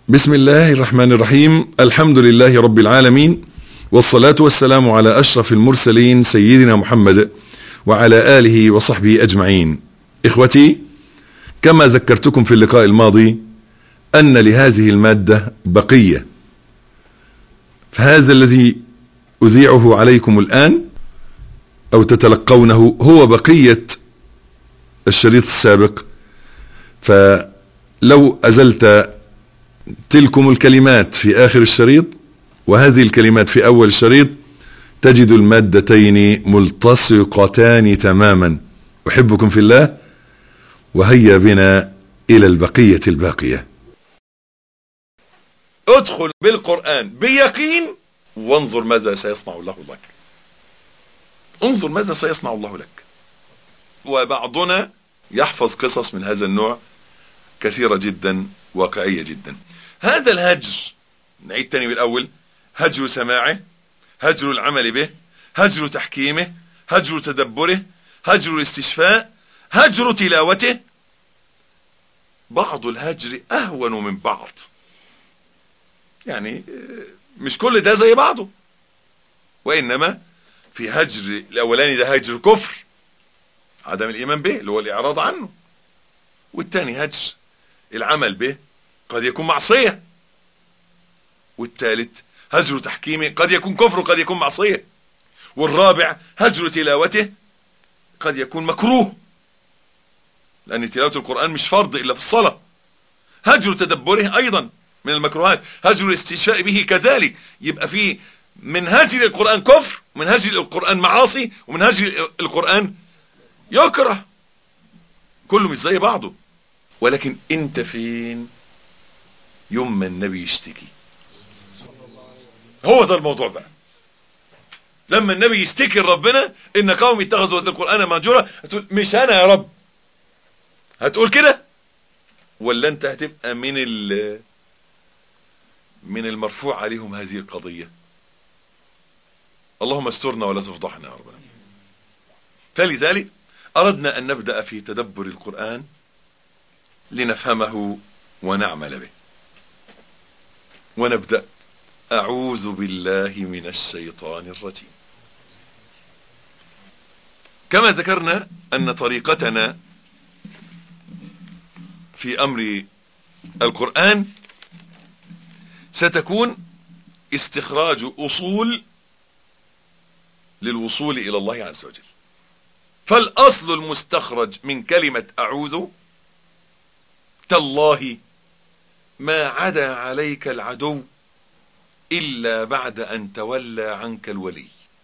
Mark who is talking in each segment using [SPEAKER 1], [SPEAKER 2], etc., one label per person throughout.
[SPEAKER 1] بسم الله الرحمن الرحيم الحمد لله رب العالمين والصلاة والسلام على أشرف المرسلين سيدنا محمد وعلى آله وصحبه أجمعين إخوتي كما ذكرتكم في اللقاء الماضي أن لهذه المادة بقية فهذا الذي أذيعه عليكم الآن أو تتلقونه هو بقية الشريط السابق فلو أزلت تلكم الكلمات في آخر الشريط وهذه الكلمات في أول الشريط تجد المادتين ملتصقتان تماما أحبكم في الله وهيا بنا إلى البقية الباقية ادخل بالقرآن بيقين وانظر ماذا سيصنع الله لك انظر ماذا سيصنع الله لك وبعضنا يحفظ قصص من هذا النوع كثيرة جدا واقعية جدا هذا الهجر نعيد تاني بالأول هجر سماعه هجر العمل به هجر تحكيمه هجر تدبره هجر الاستشفاء هجر تلاوته بعض الهجر أهون من بعض يعني مش كل ده زي بعضه وإنما في هجر الأولاني ده هجر كفر عدم الإيمان به اللي هو الإعراض عنه والتاني هجر العمل به قد يكون معصية والثالث هجر تحكيمه قد يكون كفر وقد يكون معصية والرابع هجر تلاوته قد يكون مكروه لأن تلاوة القرآن مش فرض إلا في الصلاة هجر تدبره أيضا من المكروهات هجر الاستشفاء به كذلك يبقى فيه من هجر القرآن كفر ومن هجر القرآن معاصي ومن هجر القرآن يكره كله مش زي بعضه ولكن انت فين يوم ما النبي يشتكي هو ده الموضوع بقى لما النبي يشتكي لربنا ان قوم اتخذوا هذا القرآن مهجورا هتقول مش انا يا رب هتقول كده ولا انت هتبقى من ال من المرفوع عليهم هذه القضية اللهم استرنا ولا تفضحنا يا رب فلذلك أردنا أن نبدأ في تدبر القرآن لنفهمه ونعمل به ونبدأ أعوذ بالله من الشيطان الرجيم كما ذكرنا أن طريقتنا في أمر القرآن ستكون استخراج أصول للوصول إلى الله عز وجل فالأصل المستخرج من كلمة أعوذ تالله ما عدا عليك العدو إلا بعد أن تولى عنك الولي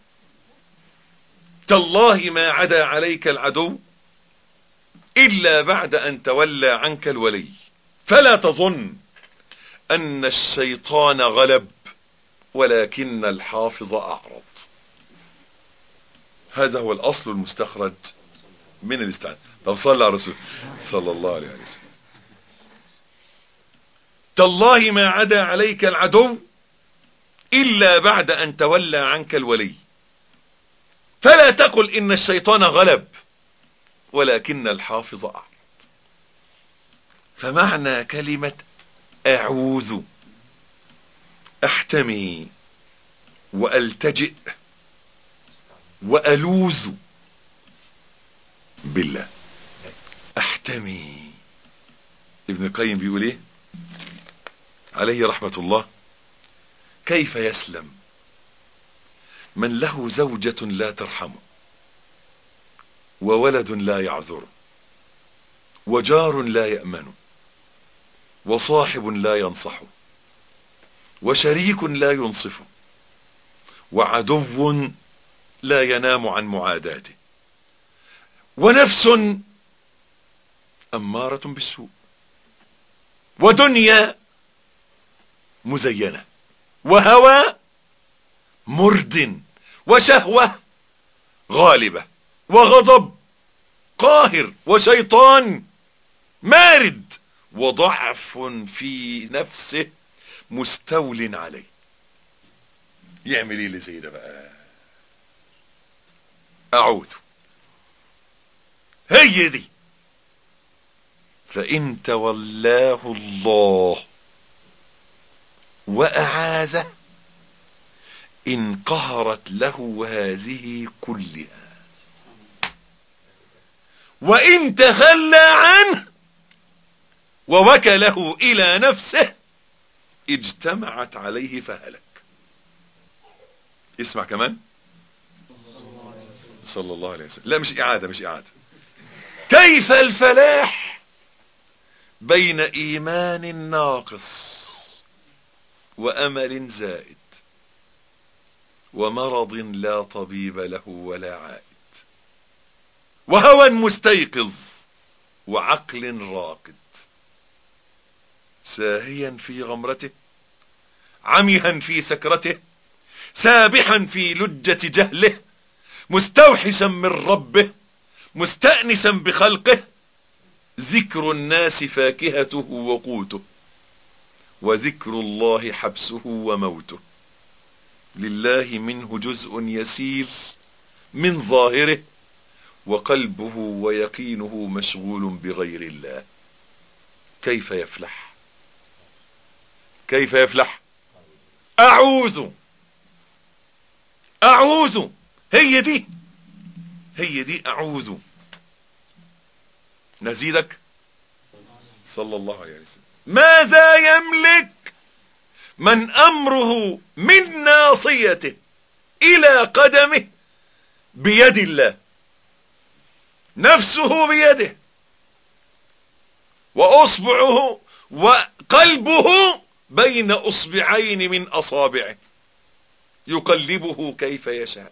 [SPEAKER 1] تالله ما عدا عليك العدو إلا بعد أن تولى عنك الولي فلا تظن أن الشيطان غلب ولكن الحافظ أعرض هذا هو الأصل المستخرج من الاستعانة طب صلى على رسول صلى الله عليه وسلم تالله ما عدا عليك العدو إلا بعد أن تولى عنك الولي فلا تقل إن الشيطان غلب ولكن الحافظ أعرض فمعنى كلمة أعوذ أحتمي وألتجئ وألوذ بالله أحتمي ابن القيم بيقول ايه عليه رحمة الله كيف يسلم من له زوجة لا ترحمه وولد لا يعذره وجار لا يأمنه وصاحب لا ينصحه وشريك لا ينصفه وعدو لا ينام عن معاداته ونفس أمارة بالسوء ودنيا مزينة وهوى مرد وشهوة غالبة وغضب قاهر وشيطان مارد وضعف في نفسه مستول عليه يعمل ايه اللي زي ده بقى اعوذ هي دي فان تولاه الله وأعاذه انقهرت له هذه كلها وإن تخلى عنه ووكله إلى نفسه اجتمعت عليه فهلك اسمع كمان صلى الله عليه وسلم لا مش إعادة مش إعادة كيف الفلاح بين إيمان ناقص وأمل زائد ومرض لا طبيب له ولا عائد وهوى مستيقظ وعقل راقد ساهيا في غمرته عميها في سكرته سابحا في لجة جهله مستوحشا من ربه مستأنسا بخلقه ذكر الناس فاكهته وقوته وذكر الله حبسه وموته لله منه جزء يسير من ظاهره وقلبه ويقينه مشغول بغير الله كيف يفلح كيف يفلح اعوذ اعوذ هي دي هي دي اعوذ نزيدك صلى الله عليه وسلم ماذا يملك من امره من ناصيته الى قدمه بيد الله نفسه بيده واصبعه وقلبه بين اصبعين من اصابعه يقلبه كيف يشاء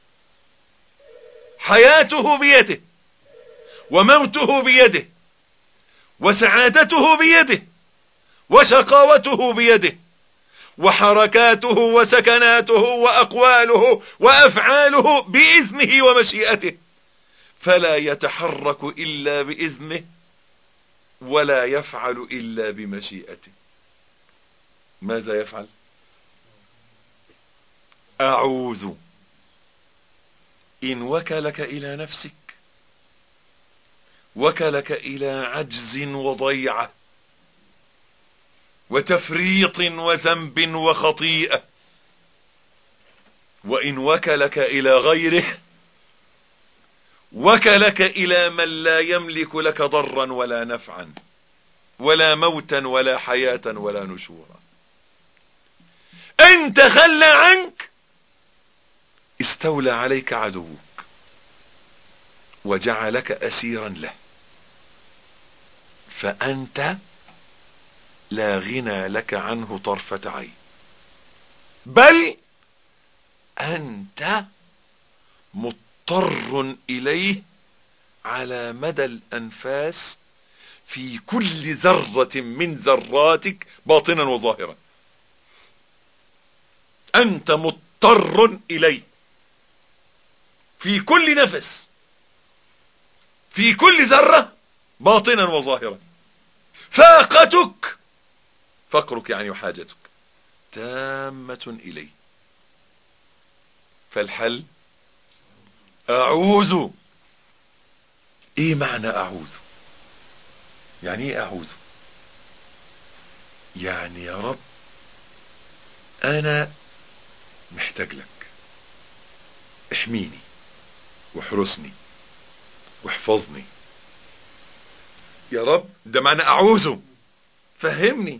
[SPEAKER 1] حياته بيده وموته بيده وسعادته بيده وشقاوته بيده وحركاته وسكناته واقواله وافعاله باذنه ومشيئته فلا يتحرك الا باذنه ولا يفعل الا بمشيئته ماذا يفعل اعوذ ان وكلك الى نفسك وكلك الى عجز وضيعه وتفريط وذنب وخطيئه وان وكلك الى غيره وكلك الى من لا يملك لك ضرا ولا نفعا ولا موتا ولا حياه ولا نشورا ان تخلى عنك استولى عليك عدوك وجعلك اسيرا له فانت لا غنى لك عنه طرفة عين بل انت مضطر اليه على مدى الانفاس في كل ذرة من ذراتك باطنا وظاهرا انت مضطر اليه في كل نفس في كل ذرة باطنا وظاهرا فاقتك فقرك يعني وحاجتك تامة إليه فالحل أعوذ إيه معنى أعوذ يعني إيه أعوذ يعني يا رب أنا محتاج لك احميني واحرسني واحفظني يا رب ده معنى أعوذ فهمني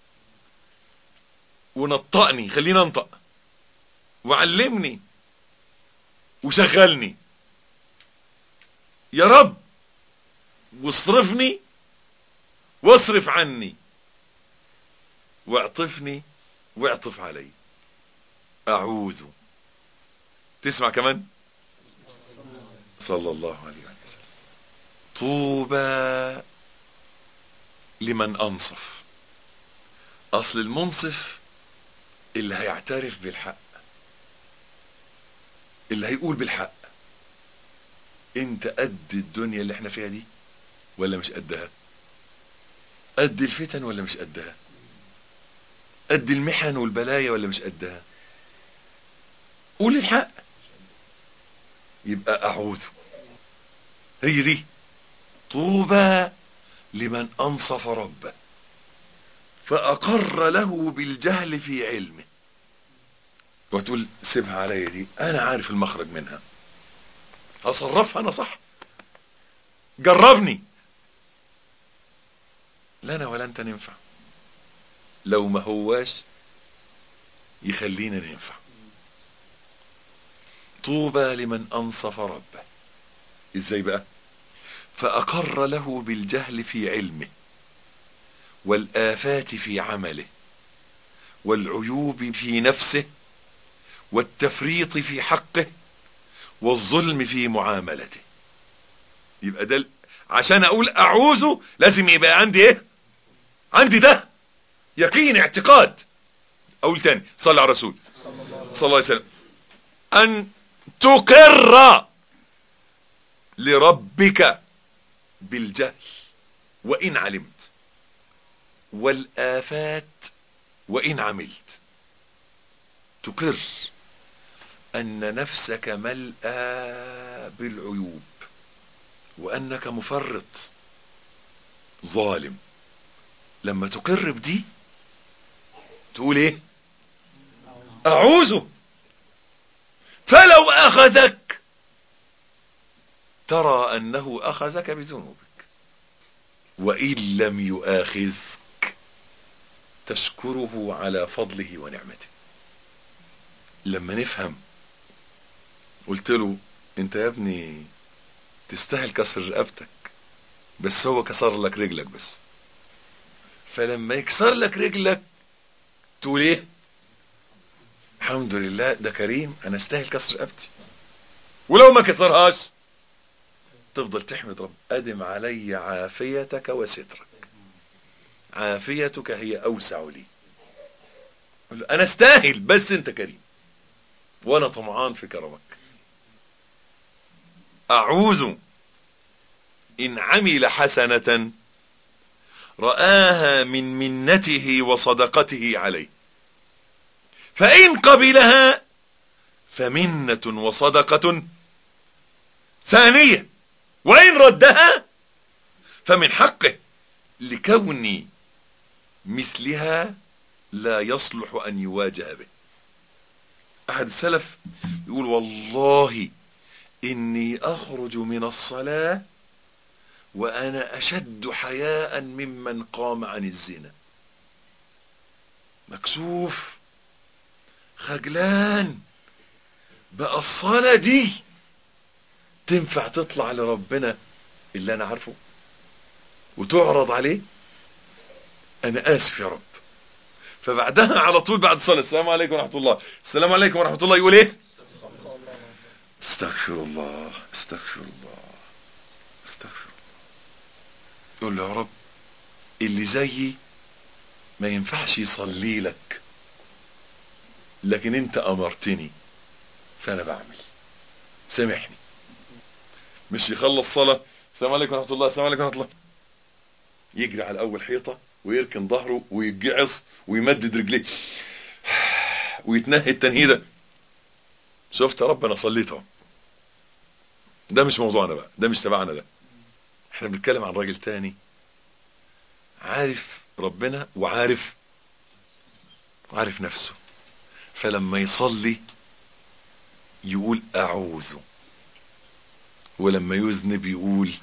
[SPEAKER 1] ونطقني خليني انطق وعلمني وشغلني يا رب واصرفني واصرف عني واعطفني واعطف علي اعوذ تسمع كمان صلى الله عليه وسلم طوبى لمن انصف اصل المنصف اللي هيعترف بالحق اللي هيقول بالحق انت قد الدنيا اللي احنا فيها دي ولا مش قدها قد الفتن ولا مش قدها قد المحن والبلايا ولا مش قدها قول الحق يبقى اعوذ هي دي طوبى لمن انصف ربه فأقر له بالجهل في علمه وتقول سيبها عليا دي انا عارف المخرج منها هصرفها انا صح جربني لا انا ولا انت ننفع لو ما هواش يخلينا ننفع طوبى لمن انصف ربه ازاي بقى فاقر له بالجهل في علمه والافات في عمله والعيوب في نفسه والتفريط في حقه والظلم في معاملته يبقى ده عشان اقول اعوذ لازم يبقى عندي ايه عندي ده يقين اعتقاد اقول تاني صلى على الرسول صلى الله عليه وسلم ان تقر لربك بالجهل وان علمت والافات وان عملت تقر ان نفسك ملأى بالعيوب وانك مفرط ظالم لما تقر بدي تقول ايه اعوذ فلو اخذك ترى انه اخذك بذنوبك وان لم يؤاخذك تشكره على فضله ونعمته لما نفهم قلت له انت يا ابني تستاهل كسر رقبتك بس هو كسر لك رجلك بس فلما يكسر لك رجلك تقول ايه الحمد لله ده كريم انا استاهل كسر رقبتي ولو ما كسرهاش تفضل تحمد رب ادم علي عافيتك وسترك عافيتك هي اوسع لي انا استاهل بس انت كريم وانا طمعان في كرمك اعوذ ان عمل حسنة رآها من منته وصدقته عليه فإن قبلها فمنة وصدقة ثانية وإن ردها فمن حقه لكون مثلها لا يصلح أن يواجه به أحد السلف يقول والله إني أخرج من الصلاة وأنا أشد حياء ممن قام عن الزنا مكسوف خجلان بقى الصلاة دي تنفع تطلع لربنا اللي أنا عارفه وتعرض عليه أنا آسف يا رب فبعدها على طول بعد الصلاة السلام عليكم ورحمة الله السلام عليكم ورحمة الله يقول ايه استغفر الله استغفر الله استغفر الله يقول له يا رب اللي زيي ما ينفعش يصلي لك لكن انت امرتني فانا بعمل سامحني مش يخلص صلاة السلام عليكم ورحمة الله السلام عليكم ورحمة الله يجري على اول حيطة ويركن ظهره ويتجعص ويمدد رجليه ويتنهي التنهيده شفت يا رب انا صليت اهو ده مش موضوعنا بقى ده مش تبعنا ده احنا بنتكلم عن راجل تاني عارف ربنا وعارف وعارف نفسه فلما يصلي يقول اعوذ ولما يذنب يقول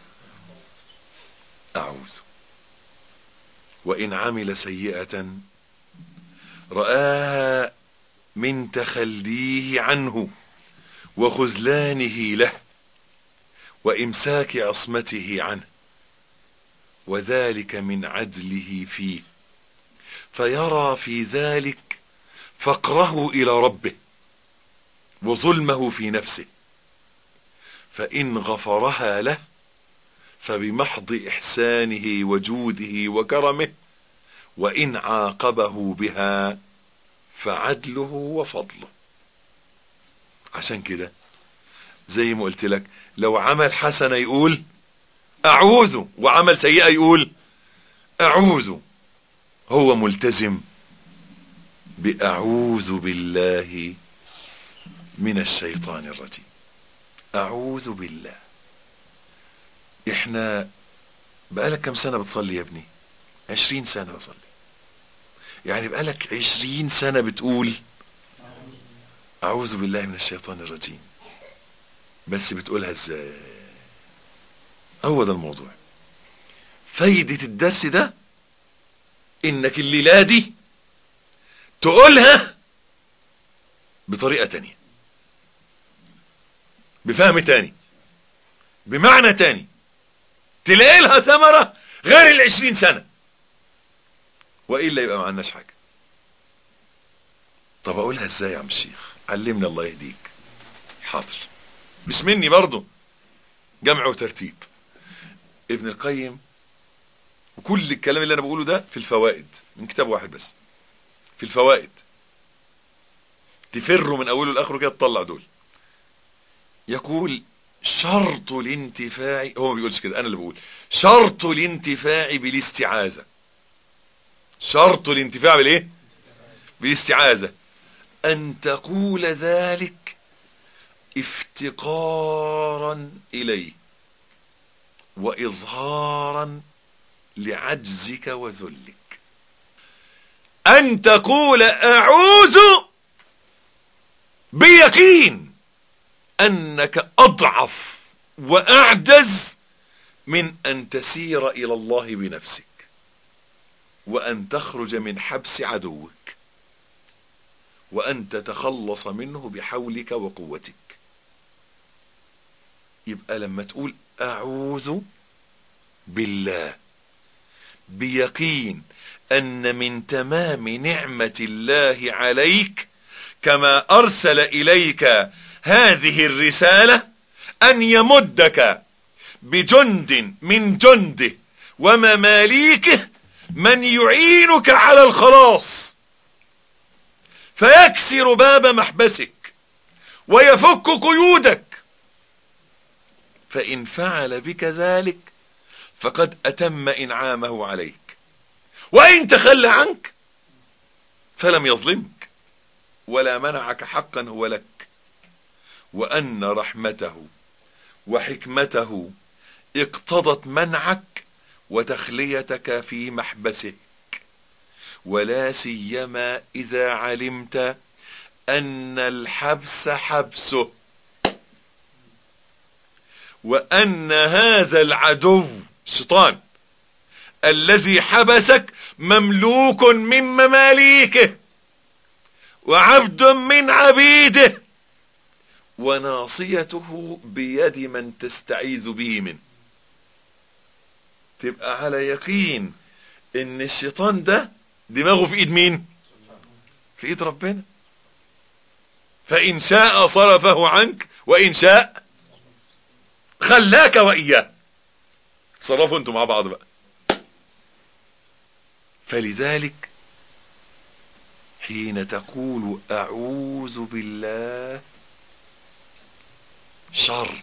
[SPEAKER 1] اعوذ وإن عمل سيئة رآها من تخليه عنه وخذلانه له وإمساك عصمته عنه وذلك من عدله فيه فيرى في ذلك فقره إلى ربه وظلمه في نفسه فإن غفرها له فبمحض إحسانه وجوده وكرمه وإن عاقبه بها فعدله وفضله عشان كده زي ما قلت لك لو عمل حسنة يقول أعوذ وعمل سيئة يقول أعوذ هو ملتزم بأعوذ بالله من الشيطان الرجيم أعوذ بالله احنا بقالك كم سنة بتصلي يا ابني عشرين سنة بصلي يعني بقالك عشرين سنة بتقول أعوذ بالله من الشيطان الرجيم بس بتقولها ازاي هو ده الموضوع فايدة الدرس ده انك الليلة دي تقولها بطريقة تانية بفهم تاني بمعنى تاني تلاقي لها ثمرة غير العشرين سنة وإلا يبقى ما عندناش حاجة طب أقولها إزاي يا عم الشيخ علمنا الله يهديك حاضر مش مني برضو جمع وترتيب ابن القيم وكل الكلام اللي أنا بقوله ده في الفوائد من كتاب واحد بس في الفوائد تفروا من أوله لآخره كده تطلع دول يقول شرط الانتفاع هو ما بيقولش كده انا اللي بقول شرط الانتفاع بالاستعاذة شرط الانتفاع بالايه بالاستعاذة ان تقول ذلك افتقارا اليه واظهارا لعجزك وذلك ان تقول اعوذ بيقين انك اضعف واعجز من ان تسير الى الله بنفسك وان تخرج من حبس عدوك وان تتخلص منه بحولك وقوتك يبقى لما تقول اعوذ بالله بيقين ان من تمام نعمة الله عليك كما ارسل اليك هذه الرسالة ان يمدك بجند من جنده ومماليكه من يعينك على الخلاص فيكسر باب محبسك ويفك قيودك فان فعل بك ذلك فقد اتم انعامه عليك وان تخلى عنك فلم يظلمك ولا منعك حقا هو لك وان رحمته وحكمته اقتضت منعك وتخليتك في محبسك ولا سيما اذا علمت ان الحبس حبسه وان هذا العدو الشيطان الذي حبسك مملوك من مماليكه وعبد من عبيده وناصيته بيد من تستعيذ به منه تبقى على يقين ان الشيطان ده دماغه في ايد مين في ايد ربنا فان شاء صرفه عنك وان شاء خلاك واياه تصرفوا انتوا مع بعض بقى فلذلك حين تقول اعوذ بالله شرط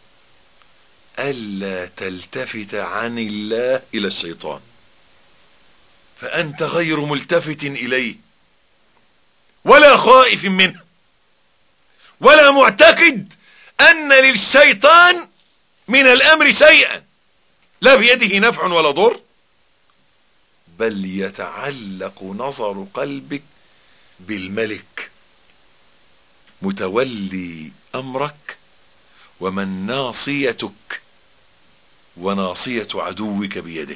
[SPEAKER 1] الا تلتفت عن الله الى الشيطان فانت غير ملتفت اليه ولا خائف منه ولا معتقد ان للشيطان من الامر شيئا لا بيده نفع ولا ضر بل يتعلق نظر قلبك بالملك متولي امرك ومن ناصيتك وناصية عدوك بيده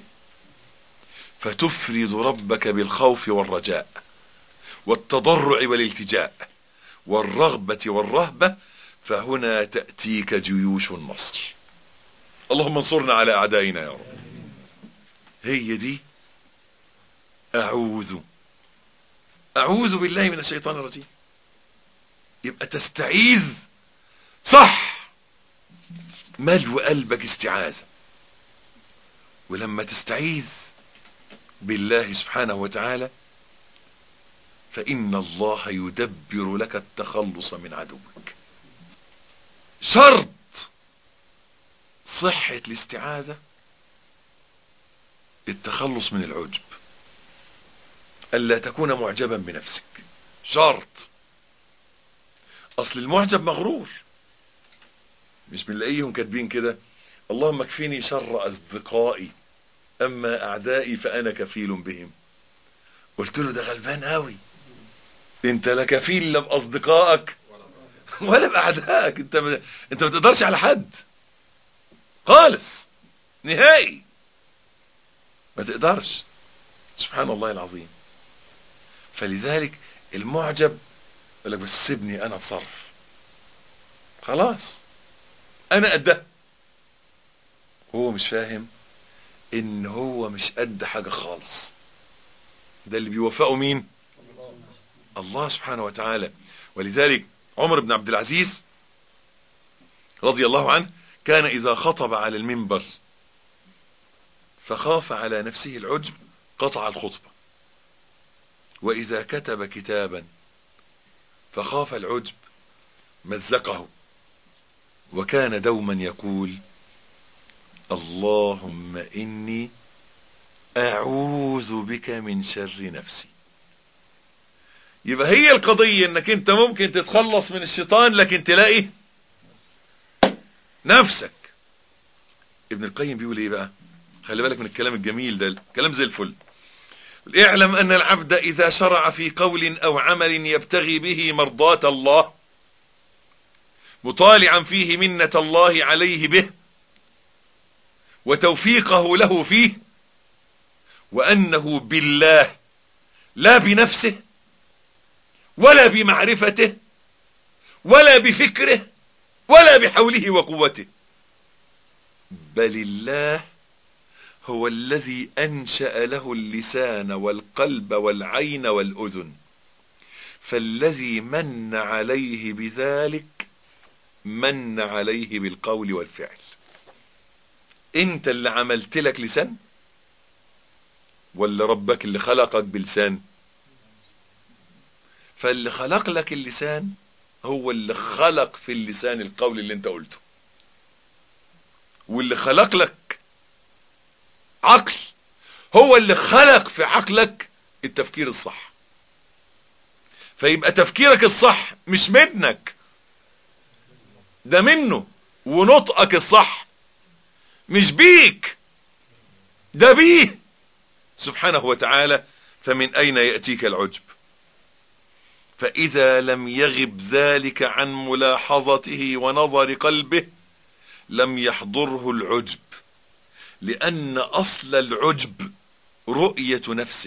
[SPEAKER 1] فتفرد ربك بالخوف والرجاء والتضرع والالتجاء والرغبة والرهبة فهنا تأتيك جيوش النصر اللهم انصرنا على أعدائنا يا رب هي دي أعوذ أعوذ بالله من الشيطان الرجيم يبقى تستعيذ صح ملو قلبك استعاذة ولما تستعيذ بالله سبحانه وتعالى فإن الله يدبر لك التخلص من عدوك شرط صحة الاستعاذة التخلص من العجب ألا تكون معجبا بنفسك شرط أصل المعجب مغرور مش بنلاقيهم كاتبين كده اللهم اكفيني شر أصدقائي أما أعدائي فأنا كفيل بهم قلت له ده غلبان قوي انت لا كفيل لا باصدقائك ولا باعدائك انت ما انت ما تقدرش على حد خالص نهائي ما تقدرش سبحان الله العظيم فلذلك المعجب يقول لك بس سيبني انا اتصرف خلاص انا قدها هو مش فاهم ان هو مش قد حاجه خالص ده اللي بيوفقه مين الله سبحانه وتعالى ولذلك عمر بن عبد العزيز رضي الله عنه كان اذا خطب على المنبر فخاف على نفسه العجب قطع الخطبه واذا كتب كتابا فخاف العجب مزقه وكان دوما يقول اللهم اني اعوذ بك من شر نفسي يبقى هي القضية انك انت ممكن تتخلص من الشيطان لكن تلاقي نفسك ابن القيم بيقول ايه بقى خلي بالك من الكلام الجميل ده كلام زي الفل اعلم ان العبد اذا شرع في قول او عمل يبتغي به مرضاة الله مطالعا فيه منة الله عليه به وتوفيقه له فيه وانه بالله لا بنفسه ولا بمعرفته ولا بفكره ولا بحوله وقوته بل الله هو الذي انشا له اللسان والقلب والعين والاذن فالذي من عليه بذلك من عليه بالقول والفعل انت اللي عملت لك لسان ولا ربك اللي خلقك بلسان فاللي خلق لك اللسان هو اللي خلق في اللسان القول اللي انت قلته واللي خلق لك عقل هو اللي خلق في عقلك التفكير الصح فيبقى تفكيرك الصح مش منك ده منه ونطقك الصح مش بيك ده بيه سبحانه وتعالى فمن اين يأتيك العجب فاذا لم يغب ذلك عن ملاحظته ونظر قلبه لم يحضره العجب لان اصل العجب رؤية نفسه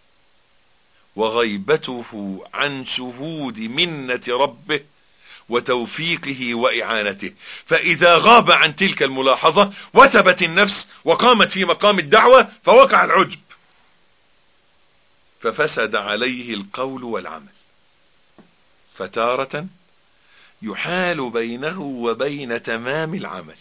[SPEAKER 1] وغيبته عن شهود منة ربه وتوفيقه واعانته فاذا غاب عن تلك الملاحظة وثبت النفس وقامت في مقام الدعوة فوقع العجب ففسد عليه القول والعمل فتارة يحال بينه وبين تمام العمل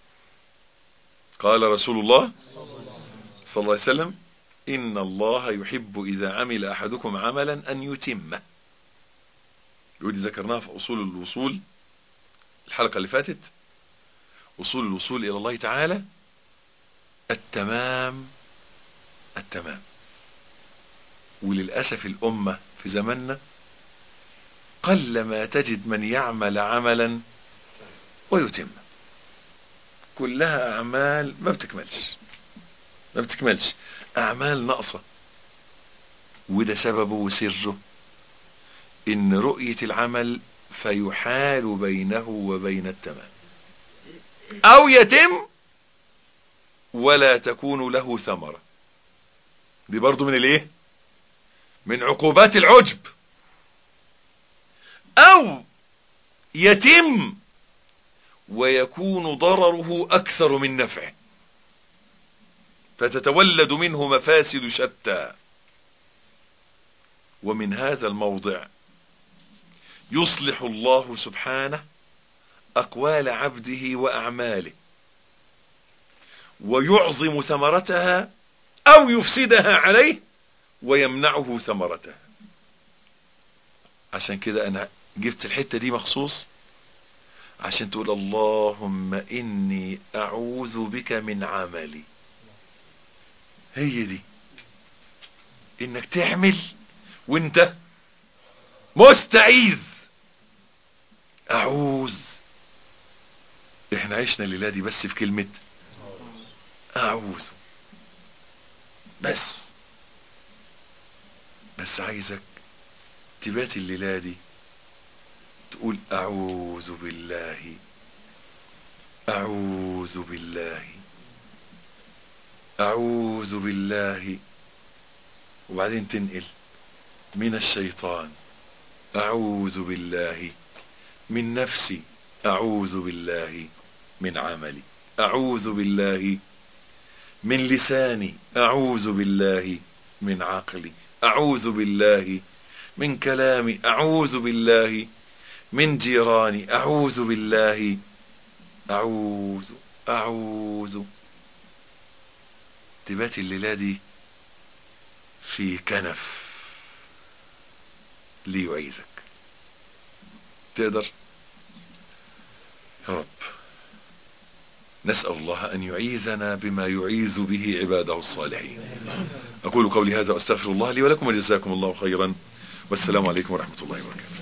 [SPEAKER 1] قال رسول الله صلى الله عليه وسلم إن الله يحب إذا عمل أحدكم عملا أن يتمه ودي ذكرناها في أصول الوصول الحلقة اللي فاتت أصول الوصول إلى الله تعالى التمام التمام وللأسف الأمة في زماننا قل ما تجد من يعمل عملا ويتم كلها أعمال ما بتكملش ما بتكملش أعمال ناقصة وده سببه وسره إن رؤية العمل فيحال بينه وبين التمام أو يتم ولا تكون له ثمرة دي برضو من الايه من عقوبات العجب او يتم ويكون ضرره اكثر من نفعه فتتولد منه مفاسد شتى ومن هذا الموضع يصلح الله سبحانه اقوال عبده واعماله ويعظم ثمرتها او يفسدها عليه ويمنعه ثمرتها عشان كده انا جبت الحتة دي مخصوص عشان تقول اللهم اني اعوذ بك من عملي هي دي انك تعمل وانت مستعيذ اعوذ احنا عشنا الليلة دي بس في كلمة اعوذ بس بس عايزك تبات الليلة دي تقول أعوذ بالله أعوذ بالله أعوذ بالله وبعدين تنقل من الشيطان أعوذ بالله من نفسي أعوذ بالله من عملي أعوذ بالله من لساني أعوذ بالله من عقلي أعوذ بالله من كلامي أعوذ بالله من جيراني أعوذ بالله أعوذ أعوذ تبات الليلة دي في كنف ليعيذك تقدر يا رب نسأل الله أن يعيذنا بما يعيذ به عباده الصالحين أقول قولي هذا وأستغفر الله لي ولكم وجزاكم الله خيرا والسلام عليكم ورحمة الله وبركاته